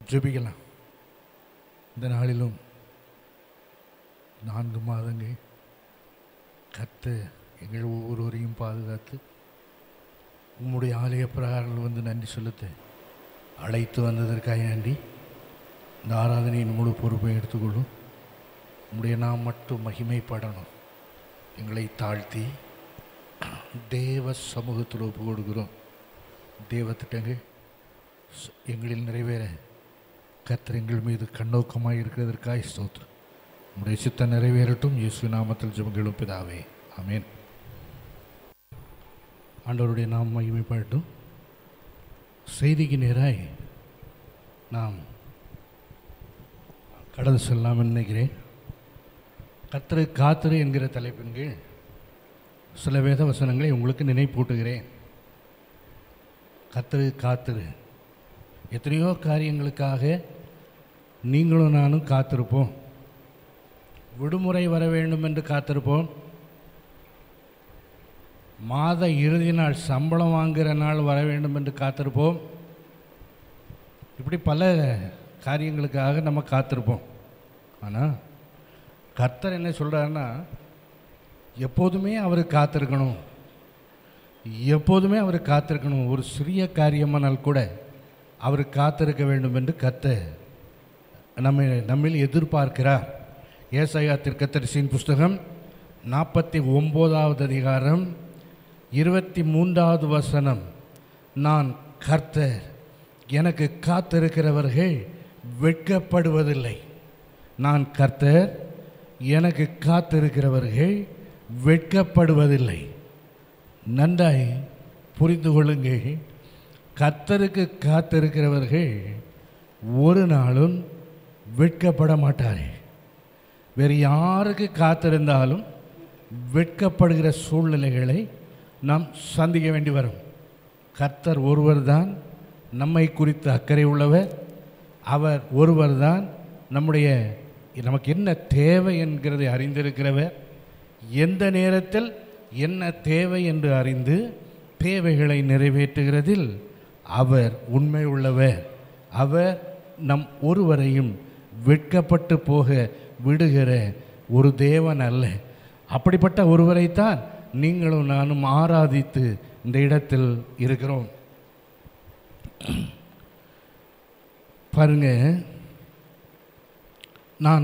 ஜெபிக்கலாம் இந்த நாளிலும் நான்கு மாதங்கள் கத்து எங்கள் ஒவ்வொருவரையும் பாதுகாத்து உம்முடைய ஆலய பிரகாரங்கள் வந்து நன்றி செலுத்த அழைத்து வந்ததற்காக நன்றி இந்த ஆராதனையின் முழு பொறுப்பை எடுத்துக்கொள்ளும் உம்முடைய நாம் மட்டும் மகிமைப்படணும் எங்களை தாழ்த்தி தேவ சமூகத்தில் ஒப்பு கொடுக்கிறோம் தேவ திட்டங்கள் ச- எங்களில் நிறைவேற கர்த்தர் எங்கள் மீது கண்ணோக்கமாக இருக்கிறதற்காக ஸ்தோத்திரம் உம்முடைய சித்தம் நிறைவேறட்டும் இயேசு நாமத்தில் ஜெபங்களும் பிதாவே ஆமென் ஆண்டவருடைய நாம் மகிமைப்படட்டும் செய்திக்கு நேராய் நாம் கடந்து செல்லலாம் நினைக்கிறேன் கர்த்தரை காத்திரு என்கிற தலைப்பின் கீழ் சில வேத வசனங்களை உங்களுக்கு நினைப்பூட்டுகிறேன் கர்த்தரு காத்திரு எத்தனையோ காரியங்களுக்காக நீங்களும் நானும் காத்திருப்போம் விடுமுறை வர வேண்டும் என்று காத்திருப்போம் மாத இறுதி நாள் சம்பளம் வாங்குகிற நாள் வர வேண்டும் என்று காத்திருப்போம் இப்படி பல காரியங்களுக்காக நம்ம காத்திருப்போம் ஆனால் கர்த்தர் என்ன சொல்கிறாருன்னா எப்போதுமே அவர் காத்திருக்கணும் எப்போதுமே அவர் காத்திருக்கணும் ஒரு சிறிய காரியமானால் கூட அவர் காத்திருக்க வேண்டும் என்று கர்த்தர் நம்மை நம்மில் எதிர்பார்க்கிறார் ஏசாயா திருக்கத்தரிசியின் புஸ்தகம் நாற்பத்தி ஒம்போதாவது அதிகாரம் இருபத்தி மூன்றாவது வசனம் நான் கர்த்தர் எனக்கு காத்திருக்கிறவர்கள் வெட்கப்படுவதில்லை நான் கர்த்தர் எனக்கு காத்திருக்கிறவர்கள் வெட்கப்படுவதில்லை நன்றாய் புரிந்து கொள்ளுங்கள் கர்த்தருக்கு காத்திருக்கிறவர்கள் ஒரு நாளும் வெட்கப்பட மாட்டார்கள் வேறு யாருக்கு காத்திருந்தாலும் வெட்கப்படுகிற சூழ்நிலைகளை நாம் சந்திக்க வேண்டி வரும் கர்த்தர் ஒருவர்தான் நம்மை குறித்து அக்கறை உள்ளவர் அவர் ஒருவர்தான் நம்முடைய நமக்கு என்ன தேவை என்கிறதை அறிந்திருக்கிறவர் எந்த நேரத்தில் என்ன தேவை என்று அறிந்து தேவைகளை நிறைவேற்றுகிறதில் அவர் உண்மை உள்ளவர் அவர் நம் ஒருவரையும் வெட்கப்பட்டு போக விடுகிற ஒரு தேவன் அல்ல அப்படிப்பட்ட ஒருவரைத்தான் நீங்களும் நானும் ஆராதித்து இந்த இடத்தில் இருக்கிறோம் பாருங்க நான்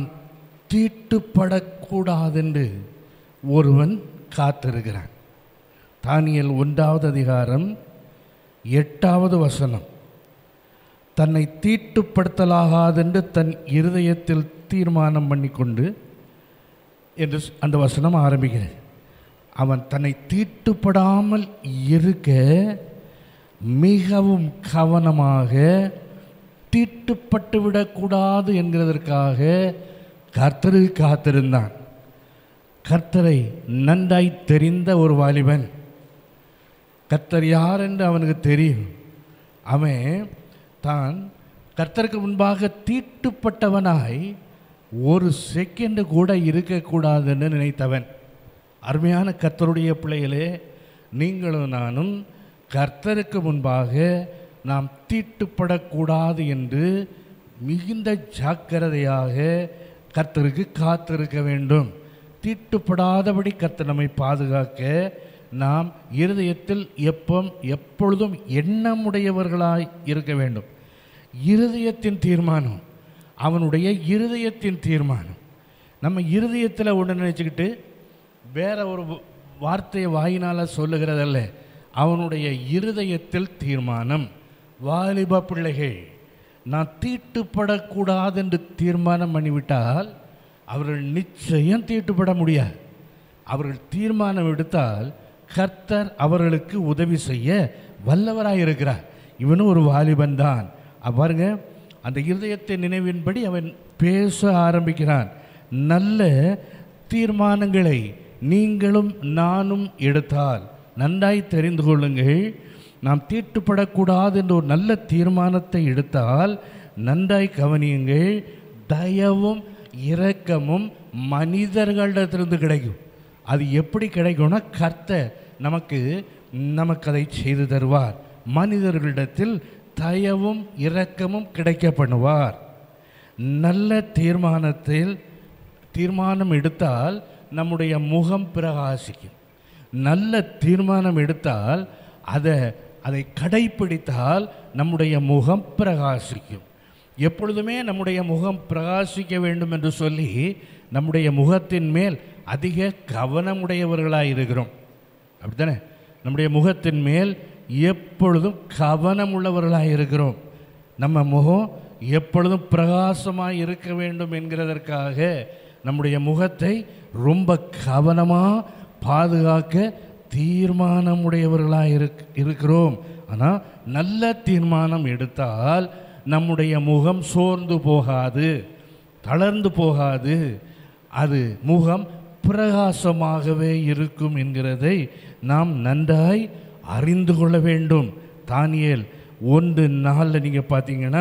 தீட்டுப்படக்கூடாதென்று ஒருவன் காத்திருக்கிறான் தானியல் ஒன்றாவது அதிகாரம் எட்டாவது வசனம் தன்னை தீட்டுப்படுத்தலாகாதென்று தன் இருதயத்தில் தீர்மானம் பண்ணிக்கொண்டு என்று ஸ்- அந்த வசனம் ஆரம்பிக்கிறது அவன் தன்னை தீட்டுப்படாமல் இருக்க மிகவும் கவனமாக தீட்டுப்பட்டு விடக்கூடாது என்கிறதற்காக கர்த்தரு காத்திருந்தான் கர்த்தரை நன்றாய் தெரிந்த ஒரு வாலிபன் கர்த்தர் யார் என்று அவனுக்கு தெரியும் அவன் தான் கர்த்தருக்கு முன்பாக தீட்டுப்பட்டவனாய் ஒரு செகண்ட் கூட இருக்கக்கூடாதுன்னு நினைத்தவன் அருமையான கர்த்தருடைய பிள்ளைகளே நீங்களும் நானும் கர்த்தருக்கு முன்பாக நாம் தீட்டுப்படக்கூடாது என்று மிகுந்த ஜாக்கிரதையாக கர்த்தருக்கு காத்திருக்க வேண்டும் தீட்டுப்படாதபடி கர்த்தர் நம்மை பாதுகாக்க நாம் இருதயத்தில் எப்பம் எப்பொழுதும் எண்ணமுடையவர்களாய் இருக்க வேண்டும் இருதயத்தின் தீர்மானம் அவனுடைய இருதயத்தின் தீர்மானம் நம்ம இருதயத்தில் ஒன்று நினச்சிக்கிட்டு வேற ஒரு வ- வார்த்தையை வாயினால் சொல்லுகிறதல்ல அவனுடைய இருதயத்தில் தீர்மானம் வாலிப பிள்ளைகள் நான் தீட்டுப்படக்கூடாது என்று தீர்மானம் பண்ணிவிட்டால் அவர்கள் நிச்சயம் தீட்டுப்பட முடியாது அவர்கள் தீர்மானம் எடுத்தால் கர்த்தர் அவர்களுக்கு உதவி செய்ய வல்லவராய் இருக்கிறார் இவனும் ஒரு வாலிபன் தான் பாருங்க அந்த இருதயத்தை நினைவின்படி அவன் பேச ஆரம்பிக்கிறான் நல்ல தீர்மானங்களை நீங்களும் நானும் எடுத்தால் நன்றாய் தெரிந்து கொள்ளுங்கள் நாம் தீட்டுப்படக்கூடாது என்ற ஒரு நல்ல தீர்மானத்தை எடுத்தால் நன்றாய் கவனியுங்கள் தயவும் இரக்கமும் மனிதர்களிடத்திலிருந்து கிடைக்கும் அது எப்படி கிடைக்கும்னா கர்த்தர் நமக்கு நமக்கு அதை செய்து தருவார் மனிதர்களிடத்தில் தயவும் இரக்கமும் கிடைக்க பண்ணுவார் நல்ல தீர்மானத்தில் தீர்மானம் எடுத்தால் நம்முடைய முகம் பிரகாசிக்கும் நல்ல தீர்மானம் எடுத்தால் அதை அதை கடைப்பிடித்தால் நம்முடைய முகம் பிரகாசிக்கும் எப்பொழுதுமே நம்முடைய முகம் பிரகாசிக்க வேண்டும் என்று சொல்லி நம்முடைய முகத்தின் மேல் அதிக கவனமுடையவர்களாக இருக்கிறோம் அப்படித்தானே நம்முடைய முகத்தின் மேல் எப்பொழுதும் கவனம் உள்ளவர்களாக இருக்கிறோம் நம்ம முகம் எப்பொழுதும் பிரகாசமாக இருக்க வேண்டும் என்கிறதற்காக நம்முடைய முகத்தை ரொம்ப கவனமாக பாதுகாக்க தீர்மானமுடையவர்களாக இருக் இருக்கிறோம் ஆனால் நல்ல தீர்மானம் எடுத்தால் நம்முடைய முகம் சோர்ந்து போகாது தளர்ந்து போகாது அது முகம் பிரகாசமாகவே இருக்கும் என்கிறதை நாம் நன்றாய் அறிந்து கொள்ள வேண்டும் தானியேல் ஒன்று நாளில் நீங்கள் பார்த்தீங்கன்னா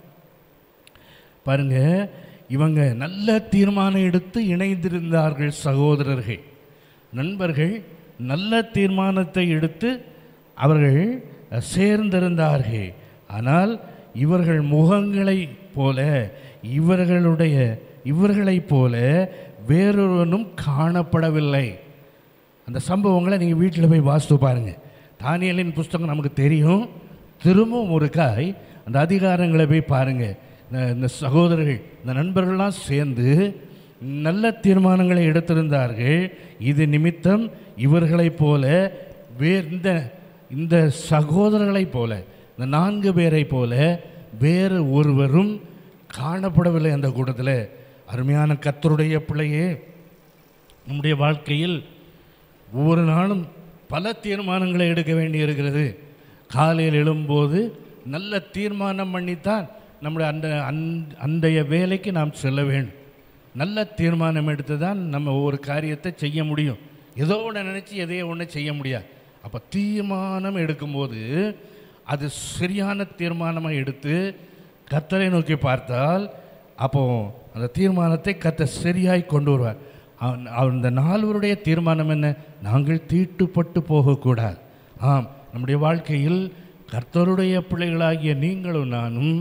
பாருங்க இவங்க நல்ல தீர்மானம் எடுத்து இணைந்திருந்தார்கள் சகோதரர்கள் நண்பர்கள் நல்ல தீர்மானத்தை எடுத்து அவர்கள் சேர்ந்திருந்தார்கள் ஆனால் இவர்கள் முகங்களைப் போல இவர்களுடைய இவர்களைப் போல வேறொருவனும் காணப்படவில்லை அந்த சம்பவங்களை நீங்கள் வீட்டில் போய் வாசித்து பாருங்கள் தானியலின் புஸ்தகம் நமக்கு தெரியும் திரும்பவும் ஒரு காய் அந்த அதிகாரங்களை போய் பாருங்கள் இந்த- இந்த சகோதரர்கள் இந்த நண்பர்கள்லாம் சேர்ந்து நல்ல தீர்மானங்களை எடுத்திருந்தார்கள் இது நிமித்தம் இவர்களைப் போல வேறு இந்த இந்த சகோதரர்களைப் போல இந்த நான்கு பேரைப் போல வேறு ஒருவரும் காணப்படவில்லை அந்த கூட்டத்தில் அருமையான கத்தருடைய பிள்ளையே நம்முடைய வாழ்க்கையில் ஒவ்வொரு நாளும் பல தீர்மானங்களை எடுக்க வேண்டியிருக்கிறது காலையில் எழும்போது நல்ல தீர்மானம் பண்ணித்தான் நம்முடைய அந்த அந்- அந்தைய வேலைக்கு நாம் செல்ல வேண்டும் நல்ல தீர்மானம் எடுத்து தான் நம்ம ஒவ்வொரு காரியத்தை செய்ய முடியும் ஏதோ ஒன்று நினச்சி எதையோ ஒன்று செய்ய முடியாது அப்போ தீர்மானம் எடுக்கும்போது அது சரியான தீர்மானமாக எடுத்து கத்தரை நோக்கி பார்த்தால் அப்போ அந்த தீர்மானத்தை கத்த சரியாய் கொண்டு வருவார் அவன் அவன் இந்த நால்வருடைய தீர்மானம் என்ன நாங்கள் தீட்டுப்பட்டு போகக்கூடாது ஆம் நம்முடைய வாழ்க்கையில் கர்த்தருடைய பிள்ளைகளாகிய நீங்களும் நானும்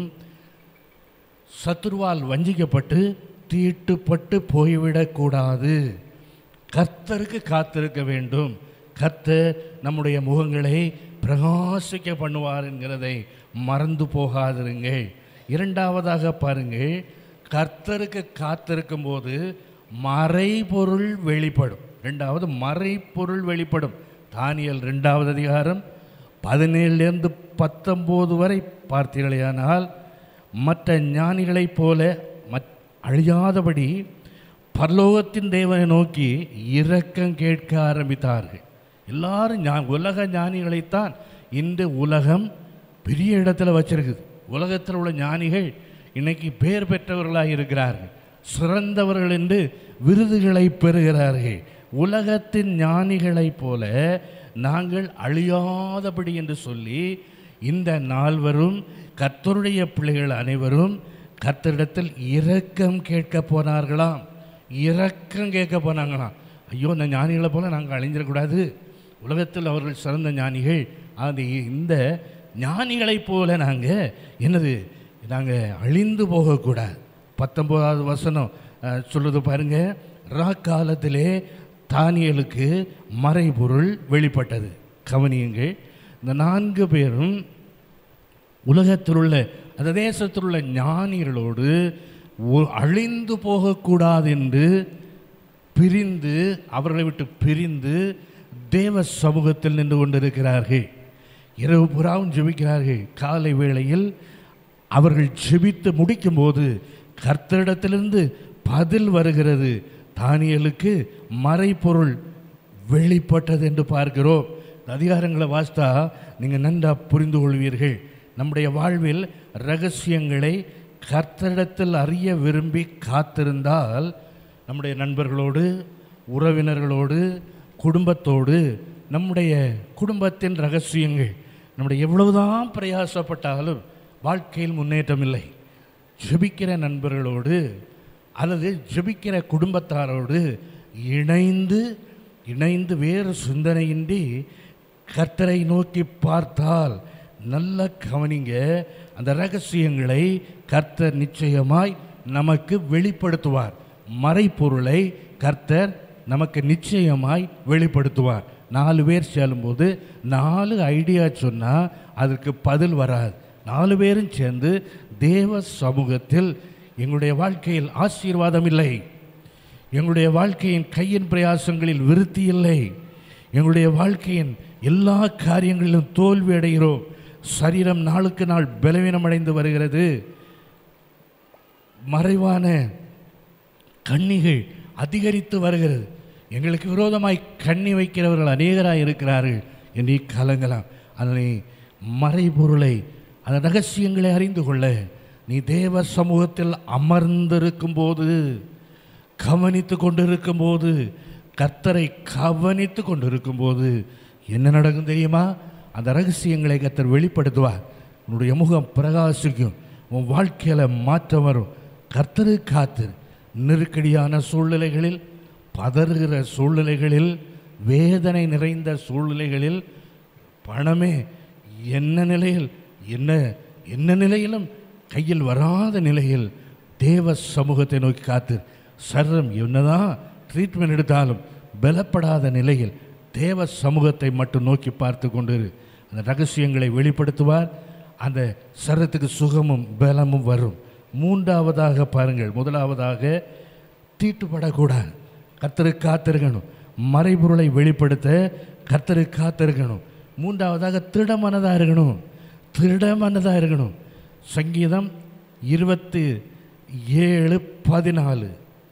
சத்துருவால் வஞ்சிக்கப்பட்டு தீட்டுப்பட்டு போய்விடக்கூடாது கர்த்தருக்கு காத்திருக்க வேண்டும் கர்த்தர் நம்முடைய முகங்களை பிரகாசிக்க பண்ணுவார் என்கிறதை மறந்து போகாதிருங்கள் இரண்டாவதாக பாருங்கள் கர்த்தருக்கு காத்திருக்கும் போது மறைபொருள் வெளிப்படும் ரெண்டாவது மறைபொருள் வெளிப்படும் தானியல் ரெண்டாவது அதிகாரம் பதினேழுலேருந்து பத்தொம்போது வரை பார்த்தீர்களேயானால் மற்ற ஞானிகளைப் போல மற் அழியாதபடி பரலோகத்தின் தேவனை நோக்கி இரக்கம் கேட்க ஆரம்பித்தார்கள் எல்லாரும் ஞா உலக ஞானிகளைத்தான் இன்று உலகம் பெரிய இடத்துல வச்சிருக்குது உலகத்தில் உள்ள ஞானிகள் இன்னைக்கு பேர் பெற்றவர்களாக இருக்கிறார்கள் சிறந்தவர்கள் என்று விருதுகளை பெறுகிறார்கள் உலகத்தின் ஞானிகளைப் போல நாங்கள் அழியாதபடி என்று சொல்லி இந்த நால்வரும் கர்த்தருடைய பிள்ளைகள் அனைவரும் கர்த்தரிடத்தில் இரக்கம் கேட்க போனார்களாம் இரக்கம் கேட்க போனாங்களாம் ஐயோ இந்த ஞானிகளை போல நாங்கள் அழிஞ்சிடக்கூடாது உலகத்தில் அவர்கள் சிறந்த ஞானிகள் அது இந்த ஞானிகளைப் போல நாங்கள் என்னது நாங்கள் அழிந்து போகக்கூடாது பத்தொம்போதாவது வசனம் அஹ், சொல்லுது பாருங்க ராக்காலத்திலே தானியலுக்கு மறைபொருள் வெளிப்பட்டது கவனியுங்கள் இந்த நான்கு பேரும் உலகத்தில் உள்ள அந்த தேசத்தில் உள்ள ஞானிகளோடு ஒ- அழிந்து போகக்கூடாது என்று பிரிந்து அவர்களை விட்டு பிரிந்து தேவ சமூகத்தில் நின்று கொண்டிருக்கிறார்கள் இரவு புறாவும் ஜெபிக்கிறார்கள் காலை வேளையில் அவர்கள் ஜெபித்து முடிக்கும்போது கர்த்தரிடத்திலிருந்து பதில் வருகிறது தானியலுக்கு மறைபொருள் வெளிப்பட்டது என்று பார்க்கிறோம் இந்த அதிகாரங்களை வாசித்தா நீங்கள் நன்றாக புரிந்து கொள்வீர்கள் நம்முடைய வாழ்வில் ரகசியங்களை கர்த்தரிடத்தில் அறிய விரும்பி காத்திருந்தால் நம்முடைய நண்பர்களோடு உறவினர்களோடு குடும்பத்தோடு நம்முடைய குடும்பத்தின் ரகசியங்கள் நம்முடைய எவ்வளவுதான் பிரயாசப்பட்டாலும் வாழ்க்கையில் முன்னேற்றம் இல்லை ஜெபிக்கிற நண்பர்களோடு அல்லது ஜெபிக்கிற குடும்பத்தாரோடு இணைந்து இணைந்து வேறு சிந்தனையின்றி கர்த்தரை நோக்கி பார்த்தால் நல்ல கவனிங்க அந்த ரகசியங்களை கர்த்தர் நிச்சயமாய் நமக்கு வெளிப்படுத்துவார் மறைப்பொருளை கர்த்தர் நமக்கு நிச்சயமாய் வெளிப்படுத்துவார் நாலு பேர் சேரும்போது நாலு ஐடியா சொன்னால் அதற்கு பதில் வராது நாலு பேரும் சேர்ந்து தேவ சமூகத்தில் எங்களுடைய வாழ்க்கையில் ஆசீர்வாதம் இல்லை எங்களுடைய வாழ்க்கையின் கையின் பிரயாசங்களில் விருத்தி இல்லை எங்களுடைய வாழ்க்கையின் எல்லா காரியங்களிலும் தோல்வி அடைகிறோம் சரீரம் நாளுக்கு நாள் பலவீனமடைந்து வருகிறது மறைவான கண்ணிகள் அதிகரித்து வருகிறது எங்களுக்கு விரோதமாய் கண்ணி வைக்கிறவர்கள் அநேகராய் இருக்கிறார்கள் என்று கலங்கலாம் அதனை மறைபொருளை அந்த ரகசியங்களை அறிந்து கொள்ள நீ தேவ சமூகத்தில் அமர்ந்திருக்கும் போது கவனித்து கொண்டிருக்கும் போது கர்த்தரை கவனித்து கொண்டிருக்கும் போது என்ன நடக்கும் தெரியுமா அந்த ரகசியங்களை கர்த்தர் வெளிப்படுத்துவார் உன்னுடைய முகம் பிரகாசிக்கும் உன் வாழ்க்கையில் மாற்றம் வரும் கர்த்தரு காத்து நெருக்கடியான சூழ்நிலைகளில் பதறுகிற சூழ்நிலைகளில் வேதனை நிறைந்த சூழ்நிலைகளில் பணமே என்ன நிலையில் என்ன என்ன நிலையிலும் கையில் வராத நிலையில் தேவ சமூகத்தை நோக்கி காத்து சர்ரம் என்னதான் ட்ரீட்மெண்ட் எடுத்தாலும் பலப்படாத நிலையில் தேவ சமூகத்தை மட்டும் நோக்கி பார்த்து கொண்டு அந்த ரகசியங்களை வெளிப்படுத்துவார் அந்த சரத்துக்கு சுகமும் பலமும் வரும் மூன்றாவதாக பாருங்கள் முதலாவதாக தீட்டுப்படக்கூடாது கர்த்தருக்கு காத்திருக்கணும் மறைபொருளை வெளிப்படுத்த கர்த்தருக்கு காத்திருக்கணும் மூன்றாவதாக திருடமனதாக இருக்கணும் திருடமனதாக இருக்கணும் சங்கீதம் இருபத்தி ஏழு பதினாலு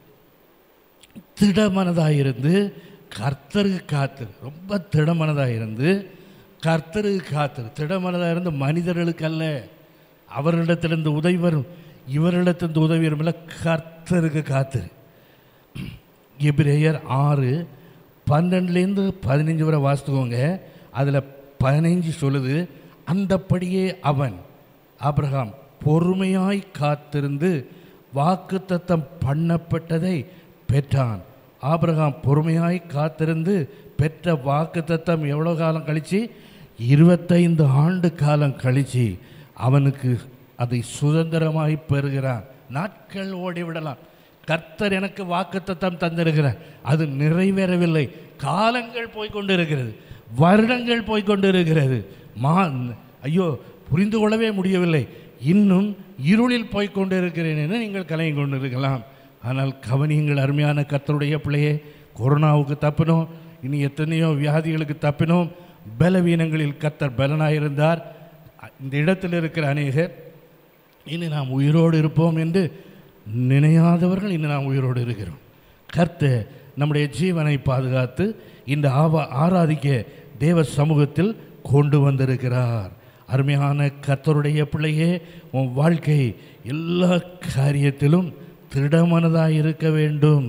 திடமனதாக இருந்து கர்த்தருக்கு காத்து ரொம்ப திடமனதாக இருந்து கர்த்தருக்கு காத்து திடமனதாக இருந்து மனிதர்களுக்கு அல்ல அவர்களிடத்திலிருந்து உதவி வரும் இவரிடத்திலிருந்து உதவி வரும் இல்லை கர்த்தருக்கு காத்து எபிரேயர் ஆறு பன்னெண்டுலேருந்து பதினஞ்சு வரை வாசித்துக்கோங்க அதில் பதினைஞ்சு சொல்லுது அந்தப்படியே அவன் ஆபிரகாம் பொறுமையாய் காத்திருந்து வாக்குத்தத்தம் பண்ணப்பட்டதை பெற்றான் ஆபிரகாம் பொறுமையாய் காத்திருந்து பெற்ற வாக்குத்தத்தம் எவ்வளோ காலம் கழிச்சு இருபத்தைந்து ஆண்டு காலம் கழிச்சு அவனுக்கு அதை சுதந்திரமாய் பெறுகிறான் நாட்கள் ஓடிவிடலாம் கர்த்தர் எனக்கு வாக்குத்தத்தம் தந்திருக்கிறார் அது நிறைவேறவில்லை காலங்கள் போய்க்கொண்டிருக்கிறது வருடங்கள் போய்க்கொண்டிருக்கிறது மா ஐயோ புரிந்து கொள்ளவே முடியவில்லை இன்னும் இருளில் போய்க்கொண்டிருக்கிறேன் என நீங்கள் கலங்கி கொண்டிருக்கலாம் ஆனால் கவனியுங்கள் அருமையான கர்த்தருடைய பிள்ளையே கொரோனாவுக்கு தப்பினோம் இனி எத்தனையோ வியாதிகளுக்கு தப்பினோம் பலவீனங்களில் கர்த்தர் பலனாயிருந்தார் இந்த இடத்தில் இருக்கிற அநேகர் இனி நாம் உயிரோடு இருப்போம் என்று நினையாதவர்கள் இனி நாம் உயிரோடு இருக்கிறோம் கர்த்தர் நம்முடைய ஜீவனை பாதுகாத்து இந்த ஆவா ஆராதிக்க தேவ சமூகத்தில் கொண்டு வந்திருக்கிறார் அருமையான கர்த்தருடைய பிள்ளையே உன் வாழ்க்கை எல்லா காரியத்திலும் திடமனதாக இருக்க வேண்டும்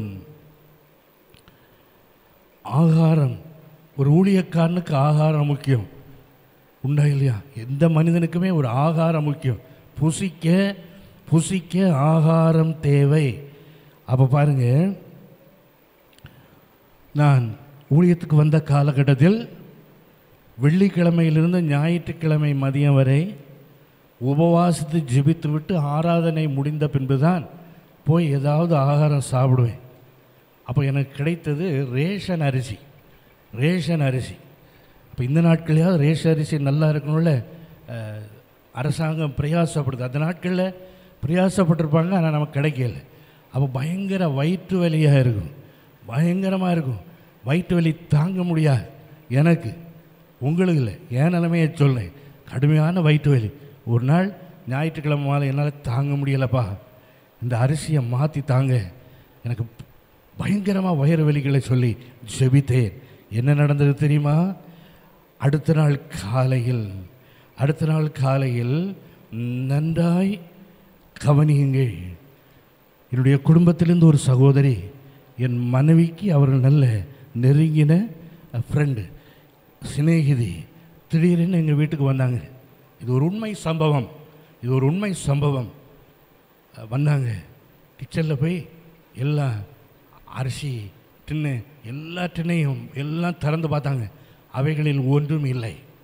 ஆகாரம் ஒரு ஊழியக்காரனுக்கு ஆகாரம் முக்கியம் உண்டா இல்லையா எந்த மனிதனுக்குமே ஒரு ஆகாரம் முக்கியம் புசிக்க புசிக்க ஆகாரம் தேவை அப்போ பாருங்க நான் ஊழியத்துக்கு வந்த காலகட்டத்தில் வெள்ளிக்கிழமையிலிருந்து ஞாயிற்றுக்கிழமை மதியம் வரை உபவாசித்து ஜெபித்து விட்டு ஆராதனை முடிந்த பின்புதான் போய் ஏதாவது ஆகாரம் சாப்பிடுவேன் அப்போ எனக்கு கிடைத்தது ரேஷன் அரிசி ரேஷன் அரிசி அப்போ இந்த நாட்களையாவது ரேஷன் அரிசி நல்லா இருக்கணும்ல அஹ், அரசாங்கம் பிரயாசப்படுது அந்த நாட்களில் பிரயாசப்பட்டிருப்பாங்க ஆனால் நமக்கு கிடைக்கல அப்போ பயங்கர வயிற்று வலியாக இருக்கும் பயங்கரமாக இருக்கும் வயிற்று வலி தாங்க முடியாது எனக்கு உங்களுக்கு இல்லை என் நிலைமையை சொல்லேன் கடுமையான வயிற்று வலி ஒரு நாள் ஞாயிற்றுக்கிழமை மாலை என்னால் தாங்க முடியலப்பா இந்த அரிசியை மாற்றி தாங்க எனக்கு பயங்கரமாக வயிறு வலிகளை சொல்லி ஜெபித்தேன் என்ன நடந்தது தெரியுமா அடுத்த நாள் காலையில் அடுத்த நாள் காலையில் நன்றாய் கவனியுங்கள் என்னுடைய குடும்பத்திலிருந்து ஒரு சகோதரி என் மனைவிக்கு அவர்கள் நல்ல நெருங்கின ஃப்ரெண்டு சிநேகிதி திடீரென்னு எங்கள் வீட்டுக்கு வந்தாங்க இது ஒரு உண்மை சம்பவம் இது ஒரு உண்மை சம்பவம் அஹ் வந்தாங்க கிச்சனில் போய் எல்லாம் அரிசி டின்னு எல்லா டின்னையும் எல்லாம் திறந்து பார்த்தாங்க அவைகளில் ஒன்றும் இல்லை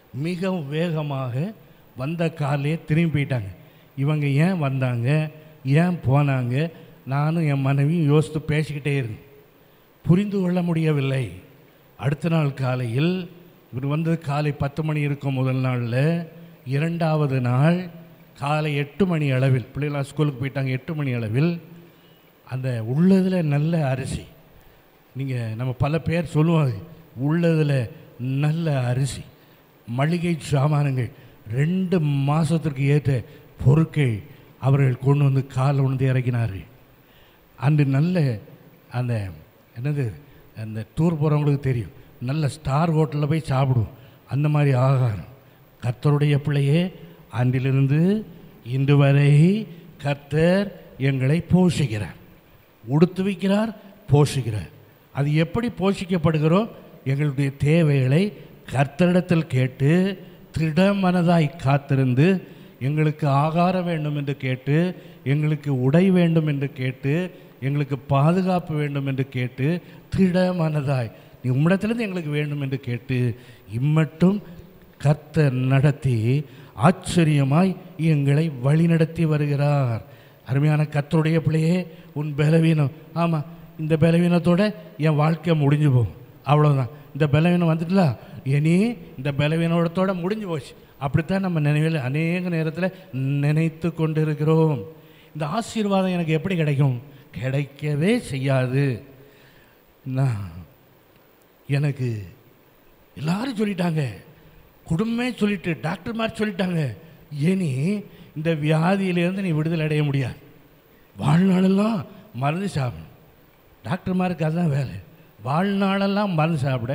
மிகவும் வேகமாக வந்த காலையே திரும்பி போயிட்டாங்க இவங்க ஏன் வந்தாங்க ஏன் போனாங்க நானும் என் மனைவியும் யோசித்து பேசிக்கிட்டே இருந்தேன் புரிந்து கொள்ள முடியவில்லை அடுத்த நாள் காலையில் இவர் வந்தது காலை பத்து மணி இருக்கும் முதல் நாளில் இரண்டாவது நாள் காலை எட்டு மணி அளவில் பிள்ளைகளாம் ஸ்கூலுக்கு போயிட்டாங்க எட்டு மணி அளவில் அந்த உள்ளதில் நல்ல அரிசி நீங்கள் நம்ம பல பேர் சொல்லுவாங்க உள்ளதில் நல்ல அரிசி மளிகை சாமானங்கள் ரெண்டு மாதத்திற்கு ஏற்ற பொருட்கள் அவர்கள் கொண்டு வந்து காலை உணர்ந்து இறக்கினார்கள் அன்று நல்ல அந்த என்னது அந்த டூர் போகிறவங்களுக்கு தெரியும் நல்ல ஸ்டார் ஹோட்டலில் போய் சாப்பிடுவோம் அந்த மாதிரி ஆகாரம் கர்த்தருடைய பிள்ளையே அன்றிலிருந்து இன்று வரை கர்த்தர் எங்களை போஷிக்கிறார் உடுத்து வைக்கிறார் போஷிக்கிறார் அது எப்படி போஷிக்கப்படுகிறோம் எங்களுடைய தேவைகளை கர்த்தரிடத்தில் கேட்டு திடமனதாய் காத்திருந்து எங்களுக்கு ஆகாரம் வேண்டும் என்று கேட்டு எங்களுக்கு உடை வேண்டும் என்று கேட்டு எங்களுக்கு பாதுகாப்பு வேண்டும் என்று கேட்டு திடமனதாய் நீ உம்மிடத்திலிருந்து எங்களுக்கு வேண்டும் என்று கேட்டு இம்மட்டும் கர்த்தர் நடத்தி ஆச்சரியமாய் எங்களை வழிநடத்தி வருகிறார் அருமையான கர்த்தருடைய பிள்ளையே உன் பலவீனம் ஆமாம் இந்த பலவீனத்தோட என் வாழ்க்கை முடிஞ்சு போகும் அவ்வளோதான் இந்த பலவீனம் வந்துட்டுல இனி இந்த பலவீனத்தோட முடிஞ்சு போச்சு அப்படித்தான் நம்ம நினைவில் அநேக நேரத்தில் நினைத்து கொண்டிருக்கிறோம் இந்த ஆசீர்வாதம் எனக்கு எப்படி கிடைக்கும் கிடைக்கவே செய்யாது நான் எனக்கு எல்லாரும் சொல்லிட்டாங்க குடும்பமே சொல்லிட்டு டாக்டர் மாதிரி சொல்லிட்டாங்க இனி இந்த வியாதியிலேருந்து நீ விடுதலை அடைய முடியாது வாழ்நாளெல்லாம் மருந்து சாப்பிடணும் டாக்டர்மாருக்கு அதுதான் வேலை வாழ்நாளெல்லாம் மருந்து சாப்பிட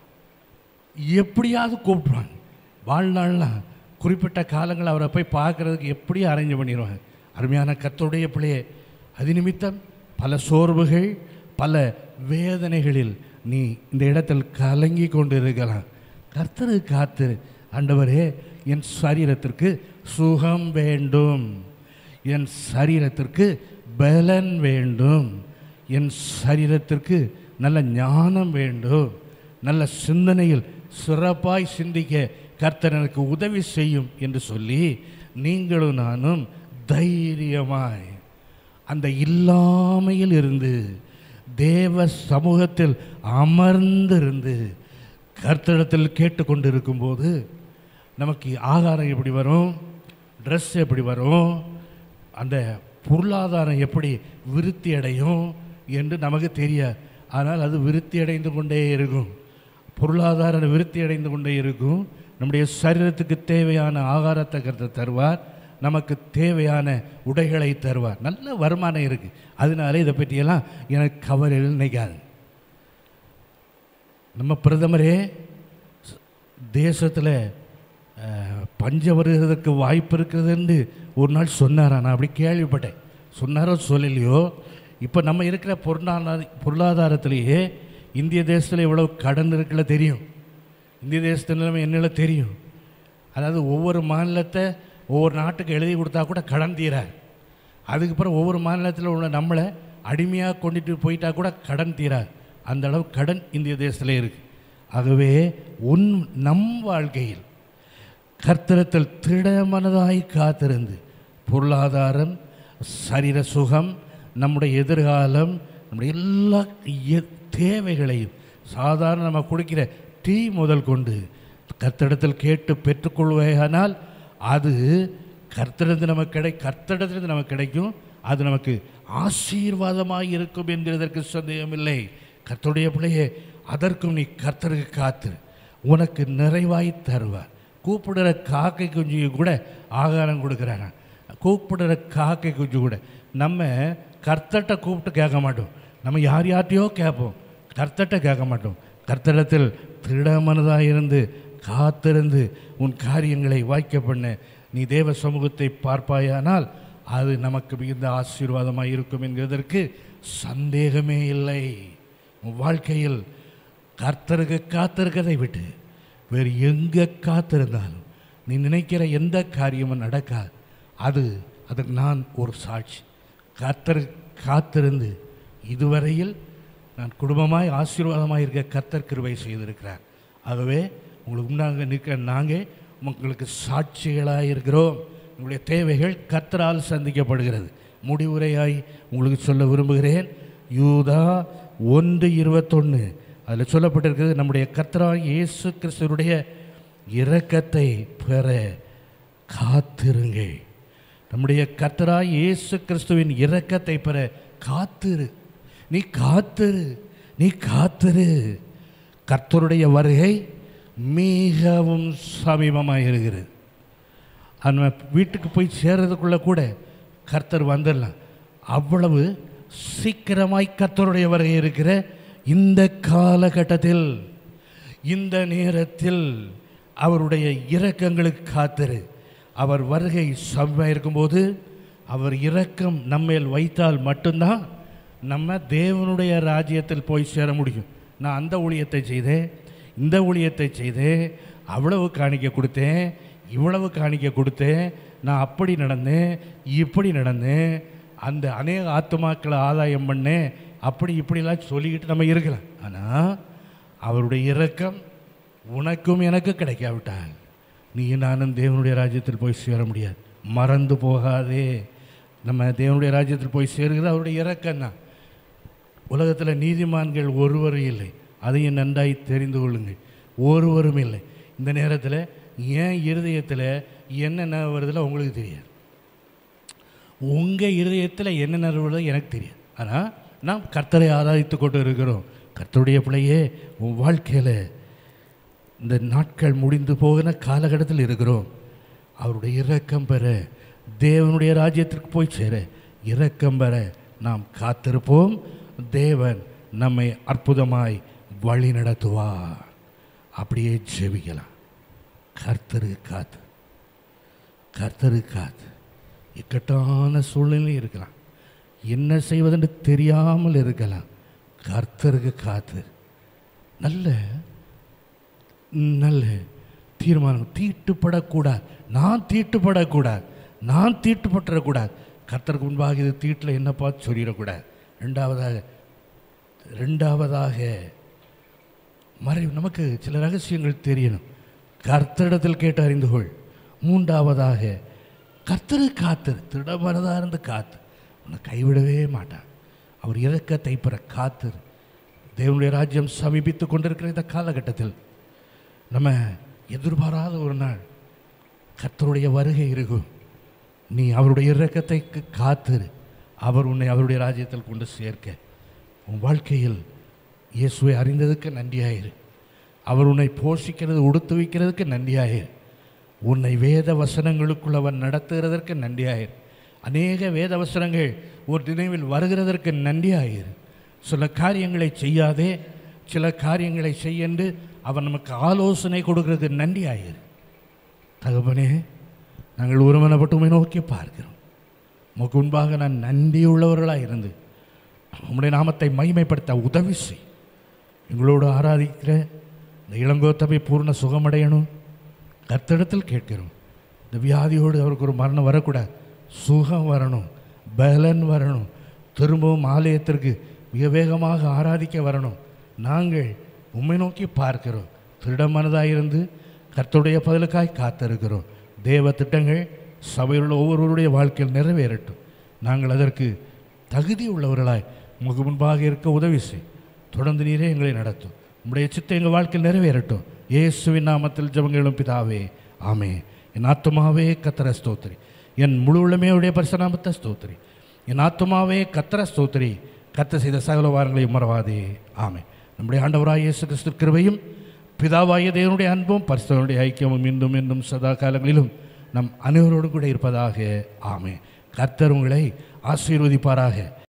எப்படியாவது கூப்பிட்ருவாங்க வாழ்நாள்லாம் குறிப்பிட்ட காலங்கள் அவரை போய் பார்க்குறதுக்கு எப்படியும் அரேஞ்ச் பண்ணிடுவாங்க அருமையான கத்தருடைய பிள்ளையே அது நிமித்தம் பல சோர்வுகள் பல வேதனைகளில் நீ இந்த இடத்தில் கலங்கி கொண்டு இருக்கலாம் கர்த்தரு காத்து ஆண்டவரே என் சரீரத்திற்கு சுகம் வேண்டும் என் சரீரத்திற்கு பலன் வேண்டும் என் சரீரத்திற்கு நல்ல ஞானம் வேண்டும் நல்ல சிந்தனையில் சிறப்பாய் சிந்திக்க கர்த்தர் எனக்கு உதவி செய்யும் என்று சொல்லி நீங்களும் நானும் தைரியமாய் அந்த இல்லாமையில் இருந்து தேவ சமூகத்தில் அமர்ந்திருந்து கர்த்தரிடத்தில் கேட்டுக்கொண்டு இருக்கும்போது நமக்கு ஆகாரம் எப்படி வரும் ட்ரெஸ் எப்படி வரும் அந்த பொருளாதாரம் எப்படி விருத்தி அடையும் என்று நமக்கு தெரியாது ஆனால் அது விருத்தி அடைந்து கொண்டே இருக்கும் பொருளாதாரம் விருத்தி அடைந்து கொண்டே இருக்கும் நம்முடைய சரீரத்துக்கு தேவையான ஆகாரத்தை கருத்து தருவார் நமக்கு தேவையான உடைகளை தருவார் நல்ல வருமானம் இருக்குது அதனால இதை பற்றியெல்லாம் எனக்கு கவலையில் நினைக்காது நம்ம பிரதமரே தேசத்தில் பஞ்சம் வருகிறதுக்கு வாய்ப்பு இருக்குதுன்னு ஒரு நாள் சொன்னாரா நான் அப்படி கேள்விப்பட்டேன் சொன்னாரோ சொல்லலையோ இப்போ நம்ம இருக்கிற பொருளாதார பொருளாதாரத்திலேயே இந்திய தேசத்தில் எவ்வளோ கடன் இருக்குல்ல தெரியும் இந்திய தேசத்து நிலைமை என்னல தெரியும் அதாவது ஒவ்வொரு மாநிலத்தை ஒவ்வொரு நாட்டுக்கு எழுதி கொடுத்தா கூட கடன் தீராது அதுக்கப்புறம் ஒவ்வொரு மாநிலத்தில் உள்ள நம்மளை அடிமையாக கொண்டுட்டு போயிட்டா கூட கடன் தீராது அந்த அளவு கடன் இந்திய தேசத்தில் இருக்குது ஆகவே உன் நம் வாழ்க்கையில் கர்த்தரத்தில் திடமனதாய் காத்திருந்து பொருளாதாரம் சரீர சுகம் நம்முடைய எதிர்காலம் நம்முடைய எல்லா எ- தேவைகளையும் சாதாரண நம்ம குடிக்கிற டீ முதல் கொண்டு கர்த்தரிடத்தில் கேட்டு பெற்றுக்கொள்வேயானால் அது கர்த்தரிடத்தில் நமக்கு கிடை கர்த்தரிடத்திலிருந்து நமக்கு கிடைக்கும் அது நமக்கு ஆசீர்வாதமாக இருக்கும் என்கிறதற்கு சந்தேகமில்லை கர்த்தருடைய பிள்ளையே அதற்கும் நீ கர்த்தருக்கு காத்து உனக்கு நிறைவாய் தருவார் கூப்பிடுற காக்கை குஞ்சுக்கு கூட ஆகாரம் கொடுக்குறாங்க கூப்பிடுற காக்கை குஞ்சு கூட நம்ம கர்த்தட்ட கூப்பிட்டு கேட்க மாட்டோம் நம்ம யார் யார்ட்டையோ கேட்போம் கர்த்தட்ட கேட்க மாட்டோம் கர்த்தரிடத்தில் திருடமனதாக இருந்து காத்திருந்து உன் காரியங்களை வாய்க்க பண்ண நீ தேவ சமூகத்தை பார்ப்பாயானால் அது நமக்கு மிகுந்த ஆசீர்வாதமாக இருக்கும் என்கிறதற்கு சந்தேகமே இல்லை உன் வாழ்க்கையில் கர்த்தருக்கு காத்திருக்கதை விட்டு வேறு எங்கே காத்திருந்தாலும் நீ நினைக்கிற எந்த காரியமும் நடக்காது அது அதுக்கு நான் ஒரு சாட்சி கர்த்தர் காத்திருந்து இதுவரையில் நான் குடும்பமாய் ஆசீர்வாதமாய் இருக்க கர்த்தர் கிருபை செய்திருக்கிறார் ஆகவே உங்களுக்கு முன்னாங்க நிற்க நாங்கள் உங்களுக்கு சாட்சிகளாக இருக்கிறோம் உங்களுடைய தேவைகள் கத்தரால் சந்திக்கப்படுகிறது முடிவுரையாய் உங்களுக்கு சொல்ல விரும்புகிறேன் யூதா ஒன்று இருபத்தொன்று அதில் சொல்லப்பட்டிருக்கிறது நம்முடைய கத்தரா இயேசு கிறிஸ்துவனுடைய இரக்கத்தை பெற காத்திருங்கள் நம்முடைய கத்தரா இயேசு கிறிஸ்துவின் இரக்கத்தை பெற காத்திரு நீ காத்திரு நீ காத்திரு கர்த்தருடைய வருகை மிகவும் சமீபமாக இருக்கிறது நம்ம வீட்டுக்கு போய் சேர்றதுக்குள்ள கூட கர்த்தர் வந்துடலாம் அவ்வளவு சீக்கிரமாய் கர்த்தருடைய வருகை இருக்கிற இந்த காலகட்டத்தில் இந்த நேரத்தில் அவருடைய இரக்கங்களுக்கு காத்திரு அவர் வருகை சமமாக இருக்கும்போது அவர் இரக்கம் நம்மேல் வைத்தால் மட்டும்தான் நம்ம தேவனுடைய ராஜ்யத்தில் போய் சேர முடியும் நான் அந்த ஊழியத்தை செய்தேன் இந்த ஊழியத்தை செய்தேன் அவ்வளவு காணிக்க கொடுத்தேன் இவ்வளவு காணிக்க கொடுத்தேன் நான் அப்படி நடந்தேன் இப்படி நடந்தேன் அந்த அநேக ஆத்துமாக்களை ஆதாயம் பண்ணேன் அப்படி இப்படிலாம் சொல்லிக்கிட்டு நம்ம இருக்கலாம் ஆனால் அவருடைய இரக்கம் உனக்கும் எனக்கு கிடைக்காவிட்டால் நீ நானும் தேவனுடைய ராஜ்யத்தில் போய் சேர முடியாது மறந்து போகாதே நம்ம தேவனுடைய ராஜ்யத்தில் போய் சேருகிறது அவருடைய இரக்கம் தான் உலகத்தில் நீதிமான்கள் ஒருவரும் இல்லை அதையும் நன்றாய் தெரிந்து கொள்ளுங்கள் ஒருவரும் இல்லை இந்த நேரத்தில் ஏன் இருதயத்தில் என்னென்ன வருதுல உங்களுக்கு தெரியாது உங்கள் இருதயத்தில் என்னென்ன வருதோ எனக்கு தெரியாது ஆனால் நாம் கர்த்தரை ஆராதித்து கொண்டு இருக்கிறோம் கர்த்தருடைய பிள்ளையே உன் வாழ்க்கையில் இந்த நாட்கள் முடிந்து போகிற காலகட்டத்தில் இருக்கிறோம் அவருடைய இரக்கம் பெற தேவனுடைய ராஜ்யத்திற்கு போய் சேர இரக்கம் பெற நாம் காத்திருப்போம் தேவன் நம்மை அற்புதமாய் வழி நடத்துவார் அப்படியே ஜெபிக்கலாம் கர்த்தரு காத்து கர்த்தரு காத்து இக்கட்டான சூழ்நிலை இருக்கலாம் என்ன செய்வதென்று தெரியாமல் இருக்கலாம் கர்த்தருக்கு காத்து நல்ல நல்ல தீர்மானம் தீட்டுப்படக்கூடாது நான் தீட்டுப்படக்கூடாது நான் தீட்டுப்பட்டுறக்கூடாது கர்த்தருக்கு முன்பாக இது தீட்டில் என்ன பார்த்து சொல்லிடக்கூடாது ரெண்டாவதாக ரெண்டாவதாக மறை நமக்கு சில ரகசியங்கள் தெரியணும் கர்த்தரிடத்தில் கேட்டு அறிந்து கொள் மூன்றாவதாக கர்த்தரு காத்தரு திடமனதாக இருந்து காத்து உன்னை கைவிடவே மாட்டான் அவர் இறக்கத்தை பெற காத்தரு தேவனுடைய ராஜ்யம் சமீபித்து கொண்டிருக்கிற இந்த காலகட்டத்தில் நம்ம எதிர்பாராத ஒரு நாள் கர்த்தருடைய வருகை இருக்கும் நீ அவருடைய இரக்கத்தை க- காத்திரு அவர் உன்னை அவருடைய ராஜ்யத்தில் கொண்டு சேர்க்க உன் வாழ்க்கையில் இயேசுவை அறிந்ததுக்கு நன்றியாயிரு அவர் உன்னை போஷிக்கிறது உடுத்து வைக்கிறதுக்கு நன்றியாயிரு உன்னை வேத வசனங்களுக்குள் அவர் நடத்துகிறதற்கு நன்றியாயிரு அநேக வேத வசனங்கள் ஒரு நினைவில் வருகிறதற்கு நன்றியாயிரு சில காரியங்களை செய்யாதே சில காரியங்களை செய்யென்று அவர் நமக்கு ஆலோசனை கொடுக்கிறது நன்றியாயிரு தகப்பனே நாங்கள் ஒருமனப்பட்டு உம்மை நோக்கி பார்க்கிறோம் உமக்கு முன்பாக நான் நன்றியுள்ளவர்களாக இருந்து உம்முடைய நாமத்தை மகிமைப்படுத்த உதவி செய் எங்களோடு ஆராதிக்கிற இந்த இளங்கோத்தமை பூர்ண சுகமடையணும் கர்த்தரிடத்தில் கேட்கிறோம் இந்த வியாதியோடு அவருக்கு ஒரு மரணம் வரக்கூடாது சுகம் வரணும் பலன் வரணும் திரும்பவும் ஆலயத்திற்கு மிக வேகமாக ஆராதிக்க வரணும் நாங்கள் உம்மை நோக்கி பார்க்கிறோம் திருடமனதாக இருந்து கர்த்தருடைய பதிலுக்காய் காத்திருக்கிறோம் தேவ திட்டங்கள் சபையில் உள்ள ஒவ்வொருவருடைய வாழ்க்கையில் நிறைவேறட்டும் நாங்கள் அதற்கு தகுதி உள்ளவர்களாய் உமக்கு முன்பாக இருக்க உதவி செய் தொடர்ந்து நீரே எங்களை நடத்தும் உம்முடைய சித்த எங்கள் வாழ்க்கையில் நிறைவேறட்டும் இயேசுவின் நாமத்தில் ஜெபங்களும் பிதாவே ஆமே என் ஆத்துமாவே கத்தர ஸ்தோத்திரி என் முழு உள்ளமே உடைய பரிசநாமத்தை ஸ்தோத்திரி என் ஆத்துமாவே கத்தர ஸ்தோத்திரி கத்த செய்த சகல வாரங்களையும் மறவாதே ஆமே நம்முடைய ஆண்டவராய் இயேசு கிறிஸ்து கிருபையும் பிதாவாய தேவனுடைய அன்பும் பரிசுத்தனுடைய ஐக்கியமும் இன்றும் இன்னும் சதா காலங்களிலும் நம் அனைவரோடு கூட இருப்பதாக ஆமே கர்த்தர் உங்களை ஆசீர்வதிப்பாராக